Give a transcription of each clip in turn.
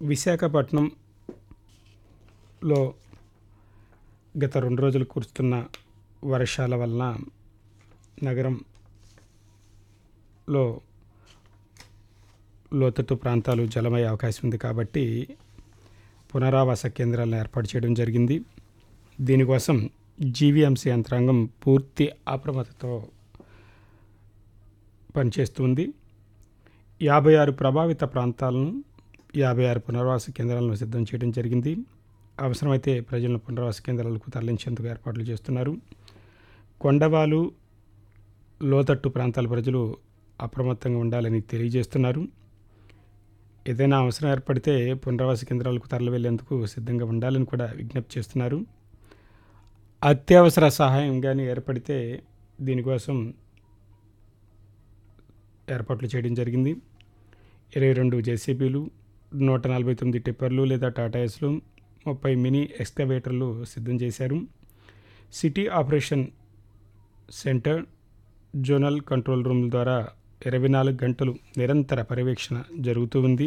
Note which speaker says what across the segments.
Speaker 1: విశాఖపట్నంలో గత రెండు రోజులు కురుస్తున్న వర్షాల వలన నగరంలో లోతట్టు ప్రాంతాలు జలమయ్యే అవకాశం ఉంది కాబట్టి పునరావాస కేంద్రాలను ఏర్పాటు చేయడం జరిగింది దీనికోసం జీవీఎంసీ యంత్రాంగం పూర్తి అప్రమత్తతో పనిచేస్తుంది యాభై ఆరు ప్రభావిత ప్రాంతాలను యాభై ఆరు పునరావాస కేంద్రాలను సిద్ధం చేయడం జరిగింది అవసరమైతే ప్రజలను పునరావాస కేంద్రాలకు తరలించేందుకు ఏర్పాట్లు చేస్తున్నారు కొండవాలు లోతట్టు ప్రాంతాల ప్రజలు అప్రమత్తంగా ఉండాలని తెలియజేస్తున్నారు ఏదైనా అవసరం ఏర్పడితే పునరావాస కేంద్రాలకు తరలి వెళ్లేందుకు సిద్ధంగా ఉండాలని కూడా విజ్ఞప్తి చేస్తున్నారు అత్యవసర సహాయం కానీ ఏర్పడితే దీనికోసం ఏర్పాట్లు చేయడం జరిగింది ఇరవై రెండు జేసీబీలు నూట నలభై తొమ్మిది టిప్పర్లు లేదా టాటాయస్లు ముప్పై మినీ ఎక్స్కవేటర్లు సిద్ధం చేశారు city operation centre zonal control room ద్వారా ఇరవై నాలుగు గంటలు నిరంతర పర్యవేక్షణ జరుగుతూ ఉంది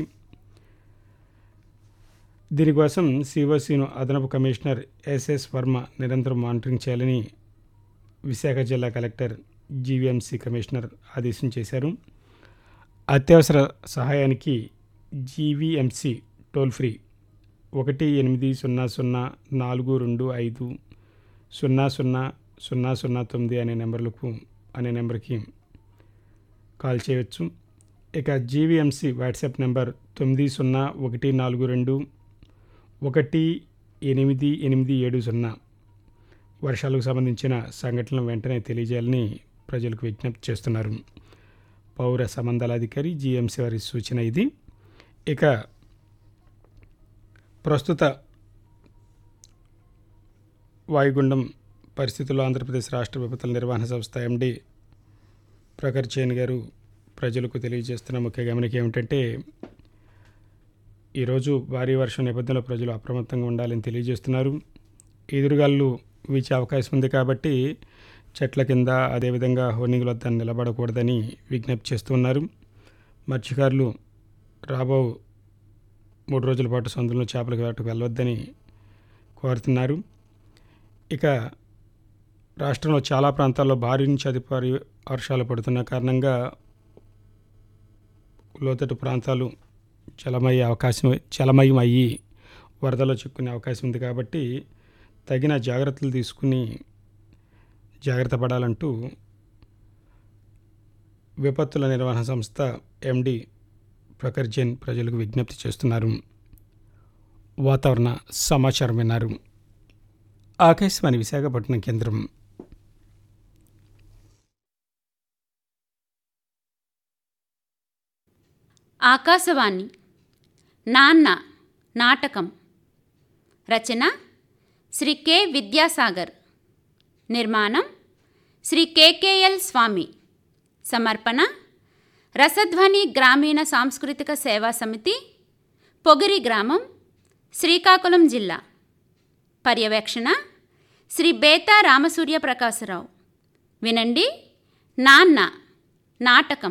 Speaker 1: దీనికోసం సిఓసిను అదనపు కమిషనర్ ఎస్ఎస్ వర్మ నిరంతరం మానిటరింగ్ చేయాలని విశాఖ జిల్లా కలెక్టర్ జీవీఎంసీ కమిషనర్ ఆదేశం చేశారు అత్యవసర సహాయానికి జీవీఎంసీ టోల్ ఫ్రీ ఒకటి ఎనిమిది సున్నా సున్నా నాలుగు రెండు ఐదు సున్నా సున్నా సున్నా సున్నా తొమ్మిది అనే నెంబర్లకు అనే నెంబర్కి కాల్ చేయవచ్చు ఇక జీవీఎంసీ వాట్సాప్ నెంబర్ తొమ్మిది సున్నా ఒకటి నాలుగు రెండు ఒకటి ఎనిమిది ఎనిమిది ఏడు సున్నా వర్షాలకు సంబంధించిన సంఘటనలు వెంటనే తెలియజేయాలని ప్రజలకు విజ్ఞప్తి చేస్తున్నారు పౌర సంబంధాల అధికారి జీఎంసీ వారి సూచన ఇది ఇక ప్రస్తుత వాయుగుండం పరిస్థితుల్లో ఆంధ్రప్రదేశ్ రాష్ట్ర విపత్తుల నిర్వహణ సంస్థ ఎండి ప్రఖర్ చైన్ గారు ప్రజలకు తెలియజేస్తున్న ముఖ్య గమనిక ఏమిటంటే ఈరోజు భారీ వర్షం నేపథ్యంలో ప్రజలు అప్రమత్తంగా ఉండాలని తెలియజేస్తున్నారు ఎదురుగాళ్ళు వీచే అవకాశం ఉంది కాబట్టి చెట్ల కింద అదేవిధంగా హోర్నింగ్ల వద్ద నిలబడకూడదని విజ్ఞప్తి చేస్తున్నారు మత్స్యకారులు రాబో మూడు రోజుల పాటు సముద్రంలో చేపలకు వేటకు వెళ్ళవద్దని కోరుతున్నారు ఇక రాష్ట్రంలో చాలా ప్రాంతాల్లో భారీ నుంచి అతి భారీ వర్షాలు పడుతున్న కారణంగా లోతట్టు ప్రాంతాలు జలమయ్యే అవకాశం జలమయం అయ్యి వరదలో చిక్కునే అవకాశం ఉంది కాబట్టి తగిన జాగ్రత్తలు తీసుకుని జాగ్రత్త పడాలంటూ విపత్తుల నిర్వహణ సంస్థ ఎండి ప్రఖర్ జైన్ ప్రజలకు విజ్ఞప్తి చేస్తున్నారు వాతావరణ సమాచారం విన్నారు ఆకాశవాణి విశాఖపట్నం కేంద్రం
Speaker 2: ఆకాశవాణి నాన్న నాటకం రచన శ్రీ కె విద్యాసాగర్ నిర్మాణం శ్రీ కెకేఎల్ స్వామి సమర్పణ రసధ్వని గ్రామీణ సాంస్కృతిక సేవా సమితి పొగిరి గ్రామం శ్రీకాకుళం జిల్లా పర్యవేక్షణ శ్రీ బేతా రామసూర్య ప్రకాశరావు వినండి నాన్న నాటకం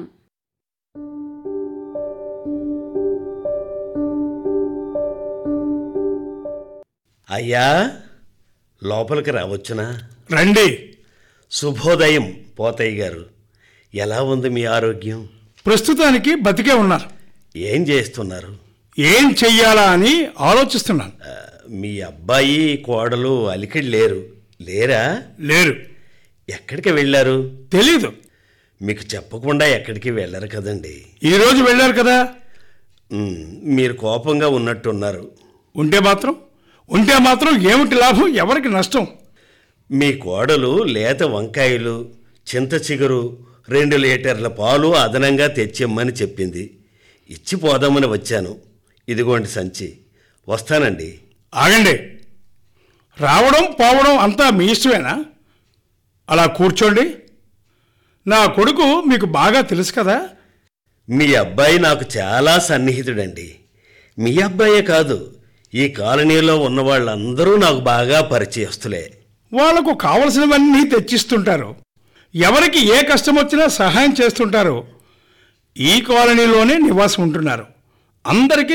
Speaker 3: అయ్యా లోపలికి రావచ్చునా
Speaker 4: రండి
Speaker 3: శుభోదయం పోతయ్య గారు ఎలా ఉంది మీ ఆరోగ్యం
Speaker 4: ప్రస్తుతానికి బతికే ఉన్నారు
Speaker 3: ఏం చేస్తున్నారు
Speaker 4: ఏం చెయ్యాలా అని ఆలోచిస్తున్నాను
Speaker 3: ఆ, మీ అబ్బాయి కోడలు అలికిడి లేరు లేరా
Speaker 4: లేరు
Speaker 3: ఎక్కడికి వెళ్ళారు
Speaker 4: తెలీదు
Speaker 3: మీకు చెప్పకుండా ఎక్కడికి వెళ్ళరు కదండి
Speaker 4: ఈరోజు వెళ్ళారు కదా
Speaker 3: ఉమ్, మీరు కోపంగా ఉన్నట్టున్నారు
Speaker 4: ఉంటే మాత్రం ఉంటే మాత్రం ఏమిటి లాభం ఎవరికి నష్టం
Speaker 3: మీ కోడలు లేత వంకాయలు చింత చిగురు రెండు లీటర్ల పాలు అదనంగా తెచ్చిమ్మని చెప్పింది ఇచ్చిపోదామని వచ్చాను ఇదిగోండి సంచి వస్తానండి
Speaker 4: ఆగండి రావడం పోవడం అంతా మీ ఇష్టమేనా అలా కూర్చోండి నా కొడుకు మీకు బాగా తెలుసు కదా
Speaker 3: మీ అబ్బాయి నాకు చాలా సన్నిహితుడండి మీ అబ్బాయే కాదు ఈ కాలనీలో ఉన్న వాళ్ళందరూ నాకు బాగా పరిచయస్తులే
Speaker 4: వాళ్లకు కావలసినవన్నీ తెచ్చిస్తుంటారు ఎవరికి ఏ కష్టం వచ్చినా సహాయం చేస్తుంటారు ఈ కాలనీలోనే నివాసం ఉంటున్నారు అందరికీ